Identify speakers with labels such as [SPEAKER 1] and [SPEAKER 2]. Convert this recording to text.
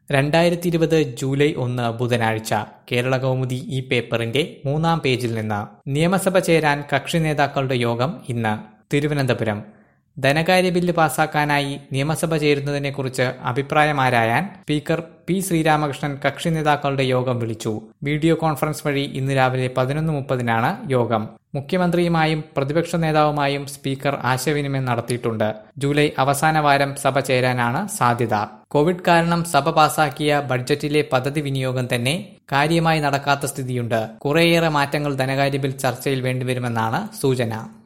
[SPEAKER 1] രണ്ടായിരത്തി ഇരുപത് ജൂലൈ ഒന്ന് ബുധനാഴ്ച കേരള കൗമുദി ഈ പേപ്പറിന്റെ മൂന്നാം പേജിൽ നിന്ന് നിയമസഭ ചേരാൻ കക്ഷി നേതാക്കളുടെ യോഗം ഇന്ന് തിരുവനന്തപുരം ധനകാര്യ ബില്ല് പാസാക്കാനായി നിയമസഭ ചേരുന്നതിനെക്കുറിച്ച് അഭിപ്രായമാരായാൻ സ്പീക്കർ പി ശ്രീരാമകൃഷ്ണൻ കക്ഷി നേതാക്കളുടെ യോഗം വിളിച്ചു വീഡിയോ കോൺഫറൻസ് വഴി ഇന്ന് രാവിലെ പതിനൊന്ന് മുപ്പതിനാണ് യോഗം മുഖ്യമന്ത്രിയുമായും പ്രതിപക്ഷ നേതാവുമായും സ്പീക്കർ ആശയവിനിമയം നടത്തിയിട്ടുണ്ട് ജൂലൈ അവസാന വാരം സഭ ചേരാനാണ് സാധ്യത കോവിഡ് കാരണം സഭ പാസാക്കിയ ബഡ്ജറ്റിലെ പദ്ധതി വിനിയോഗം തന്നെ കാര്യമായി നടക്കാത്ത സ്ഥിതിയുണ്ട് കുറേയേറെ മാറ്റങ്ങൾ ധനകാര്യ ബിൽ ചർച്ചയിൽ വേണ്ടിവരുമെന്നാണ് സൂചന